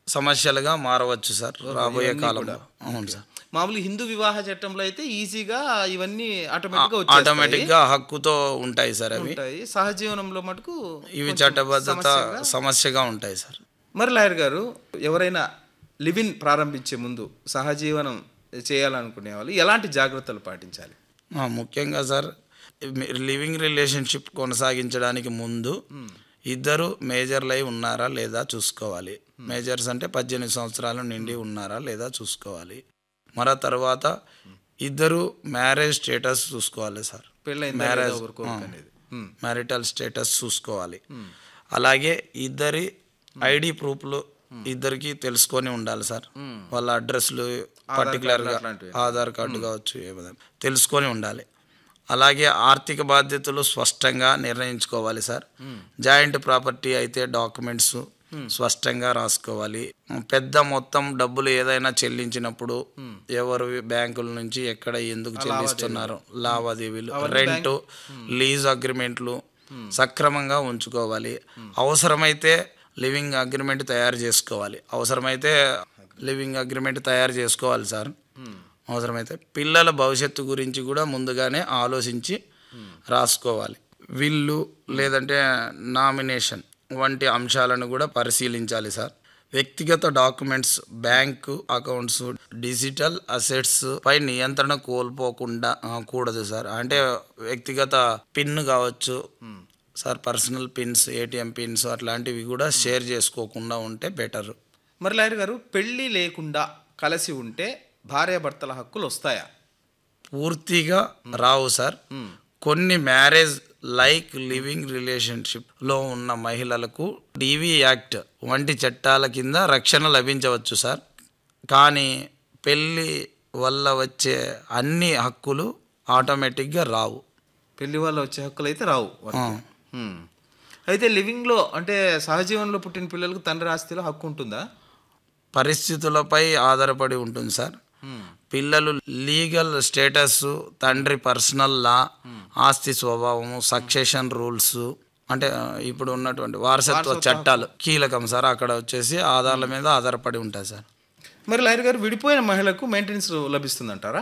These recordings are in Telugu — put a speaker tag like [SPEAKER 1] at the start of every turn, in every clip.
[SPEAKER 1] సమస్యలుగా మారవచ్చు సార్ రాబోయే కాలంలో అవును సార్
[SPEAKER 2] మామూలు హిందూ వివాహ చట్టంలో అయితే ఈజీగా ఇవన్నీ ఆటోమేటిక్గా వచ్చేస్తాయి
[SPEAKER 1] ఆటోమేటిక్గా హక్కుతో ఉంటాయి సార్ అవి
[SPEAKER 2] ఉంటాయి సహజీవనంలో మటుకు
[SPEAKER 1] ఇవి చట్టబద్ధత సమస్యగా ఉంటాయి సార్
[SPEAKER 2] మరి లాయర్ గారు ఎవరైనా లివిన్ ప్రారంభించే ముందు సహజీవనం చేయాలనుకునే వాళ్ళు ఎలాంటి జాగ్రత్తలు పాటించాలి
[SPEAKER 1] ఆ, ముఖ్యంగా సార్ మీ- లివింగ్ రిలేషన్షిప్ కొనసాగించడానికి ముందు ఇద్దరు మేజర్లు అయి ఉన్నారా లేదా చూసుకోవాలి మేజర్స్ అంటే పద్దెనిమిది సంవత్సరాలు నిండి ఉన్నారా లేదా చూసుకోవాలి మరో తర్వాత ఇద్దరు మ్యారేజ్ స్టేటస్ చూసుకోవాలి సార్
[SPEAKER 2] పెళ్ళైందా లేదా
[SPEAKER 1] మ్యారేజ్
[SPEAKER 2] ఊరుకోక అనేది ఉమ్.
[SPEAKER 1] మ్యారిటల్ స్టేటస్ చూసుకోవాలి అలాగే ఇద్దరి ఐడి ప్రూఫ్లు ఇద్దరికి తెలుసుకొని ఉండాలి సార్ వాళ్ళ అడ్రస్లు పర్టికులర్గా
[SPEAKER 2] అట్లాంటివి.
[SPEAKER 1] ఆధార్ కార్డు కావచ్చు ఏమైనా తెలుసుకొని ఉండాలి అలాగే ఆర్థిక బాధ్యతలు స్పష్టంగా నిర్ణయించుకోవాలి సార్ జాయింట్ ప్రాపర్టీ అయితే డాక్యుమెంట్స్ స్పష్టంగా రాసుకోవాలి పెద్ద మొత్తం డబ్బులు ఏదైనా చెల్లించినప్పుడు ఎవరు బ్యాంకుల నుంచి ఎక్కడ ఎందుకు చెల్లిస్తున్నారు లావాదేవీలు రెంట్ లీజ్ అగ్రిమెంట్లు సక్రమంగా ఉంచుకోవాలి అవసరమైతే లివింగ్ అగ్రిమెంట్ తయారు చేసుకోవాలి అవసరమైతే లివింగ్ అగ్రిమెంట్ తయారు చేసుకోవాలి సార్ అవసరమైతే పిల్లల భవిష్యత్తు గురించి కూడా ముందుగానే ఆలోచించి రాసుకోవాలి విల్లు లేదంటే నామినేషన్ వంటి అంశాలను కూడా పరిశీలించాలి సార్ వ్యక్తిగత documents bank accounts digital assets పై నియంత్రణ కోల్పోకుండా ఆ, కూడదు సార్ అంటే వ్యక్తిగత పిన్ కావచ్చు sir personal pins ATM pins అట్లాంటివి కూడా షేర్ చేసుకోకుండా ఉంటే బెటర్
[SPEAKER 2] మరి లాయర్ గారు పెళ్ళి లేకుండా కలిసి ఉంటే భార్యాభర్తల హక్కులు వస్తాయా
[SPEAKER 1] పూర్తిగా రావు సార్ కొన్ని మ్యారేజ్ లైక్ లివింగ్ రిలేషన్షిప్ లో ఉన్న మహిళలకు డివి యాక్ట్ వంటి చట్టాల కింద రక్షణ లభించవచ్చు సార్ కానీ పెళ్ళి వల్ల వచ్చే అన్ని హక్కులు ఆటోమేటిక్గా రావు
[SPEAKER 2] పెళ్లి వల్ల వచ్చే హక్కులు అయితే రావు వారికి. హ్మ్. అయితే లివింగ్లో అంటే సహజీవనంలో పుట్టిన పిల్లలకు తండ్రి ఆస్తిలో హక్కు ఉంటుందా
[SPEAKER 1] పరిస్థితులపై ఆధారపడి ఉంటుంది సార్ పిల్లలు లీగల్ స్టేటస్ తండ్రి పర్సనల్ లా ఆస్తి స్వభావము సక్సెషన్ రూల్స్ అంటే ఆ, ఇప్పుడు ఉన్నటువంటి వారసత్వ చట్టాలు కీలకం సార్ అక్కడ వచ్చేసి ఆధారాల మీద ఆధారపడి ఉంటాయి సార్
[SPEAKER 2] మరి లాయర్ గారు విడిపోయిన మహిళకు మెయింటెనెన్స్ లభిస్తుందంటారా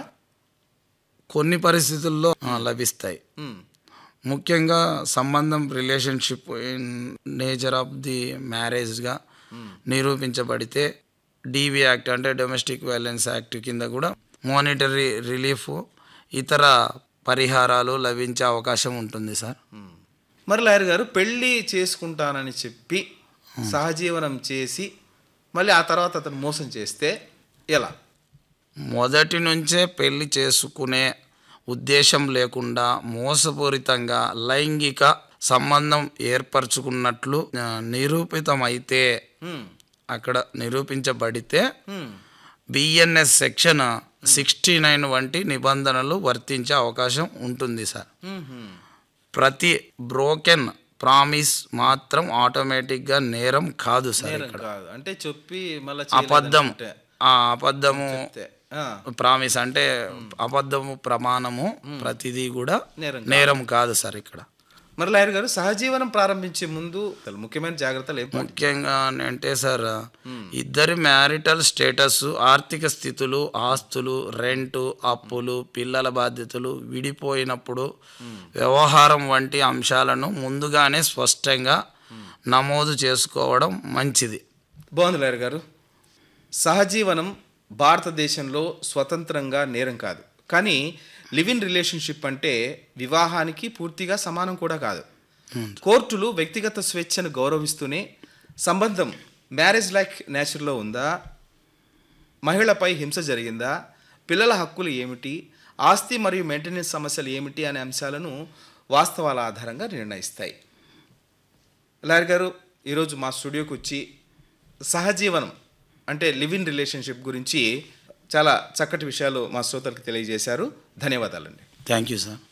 [SPEAKER 1] కొన్ని పరిస్థితుల్లో ఆ, లభిస్తాయి
[SPEAKER 2] హ్మ్.
[SPEAKER 1] ముఖ్యంగా సంబంధం relationship in nature of the మ్యారేజ్గా నిరూపించబడితే డివి యాక్ట్ అంటే డొమెస్టిక్ వైలెన్స్ యాక్ట్ కింద కూడా మానిటరీ రిలీఫ్ ఇతర పరిహారాలు లభించే అవకాశం ఉంటుంది సార్
[SPEAKER 2] మరి లాయర్ గారు పెళ్ళి చేసుకుంటానని చెప్పి సహజీవనం చేసి మళ్ళీ ఆ తర్వాత అతను మోసం చేస్తే ఎలా
[SPEAKER 1] మొదటి నుంచే పెళ్లి చేసుకునే ఉద్దేశం లేకుండా మోసపూరితంగా లైంగిక సంబంధం ఏర్పరచుకున్నట్లు ఆ, నిరూపితమైతే
[SPEAKER 2] హ్మ్.
[SPEAKER 1] అక్కడ నిరూపించబడితే
[SPEAKER 2] హ్మ్.
[SPEAKER 1] బిఎన్ఎస్ సెక్షన్ సిక్స్టీ నైన్ వంటి నిబంధనలు వర్తించే అవకాశం ఉంటుంది సార్
[SPEAKER 2] హ్మ్. హ్మ్.
[SPEAKER 1] ప్రతి బ్రోకెన్ ప్రామిస్ మాత్రం ఆటోమేటిక్గా నేరం కాదు సార్
[SPEAKER 2] నేరం
[SPEAKER 1] ఇక్కడ
[SPEAKER 2] కాదు అంటే చెప్పి మళ్ళీ
[SPEAKER 1] అబద్ధం ఆ అబద్ధము
[SPEAKER 2] ఆ,
[SPEAKER 1] ప్రామిస్ అంటే అబద్ధము ప్రమాణము ప్రతిదీ కూడా
[SPEAKER 2] నేరం
[SPEAKER 1] నేరం కాదు సార్ ఇక్కడ
[SPEAKER 2] మరి లాయర్ గారు సహజీవనం ప్రారంభించే ముందు అసలు ముఖ్యమైన జాగ్రత్తలు ఏం పాటి-
[SPEAKER 1] ముఖ్యంగా అంటే సార్ ఇద్దరి మ్యారిటల్ స్టేటస్ ఆర్థిక స్థితులు ఆస్తులు రెంటు అప్పులు పిల్లల బాధ్యతలు విడిపోయినప్పుడు వ్యవహారం వంటి అంశాలను ముందుగానే స్పష్టంగా నమోదు చేసుకోవడం మంచిది
[SPEAKER 2] బాగుంది లాయర్ గారు సహజీవనం భారతదేశంలో స్వతంత్రంగా నేరం కాదు కానీ లివ్ ఇన్ రిలేషన్షిప్ అంటే వివాహానికి పూర్తిగా సమానం కూడా కాదు కోర్టులు వ్యక్తిగత స్వేచ్ఛను గౌరవిస్తూనే సంబంధం మ్యారేజ్ లైక్ నేచర్లో ఉందా మహిళపై హింస జరిగిందా పిల్లల హక్కులు ఏమిటి ఆస్తి మరియు మెయింటెనెన్స్ సమస్యలు ఏమిటి అనే అంశాలను వాస్తవాల ఆధారంగా నిర్ణయిస్తాయి లాయర్ గారు ఈరోజు మా స్టూడియోకి వచ్చి సహజీవనం అంటే లివ్ ఇన్ రిలేషన్షిప్ గురించి చాలా చక్కటి విషయాలు మా శ్రోతలకు తెలియజేశారు ధన్యవాదాలండి
[SPEAKER 1] థ్యాంక్ యూ సార్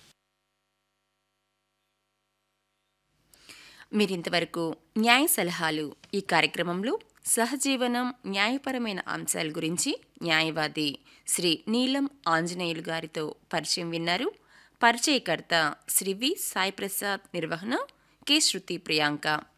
[SPEAKER 3] మీరింతవరకు న్యాయ సలహాలు ఈ కార్యక్రమంలో సహజీవనం న్యాయపరమైన అంశాల గురించి న్యాయవాది శ్రీ నీలం ఆంజనేయులు గారితో పరిచయం విన్నారు పరిచయకర్త శ్రీ వి సాయి ప్రసాద్ నిర్వహణ కె శృతి ప్రియాంక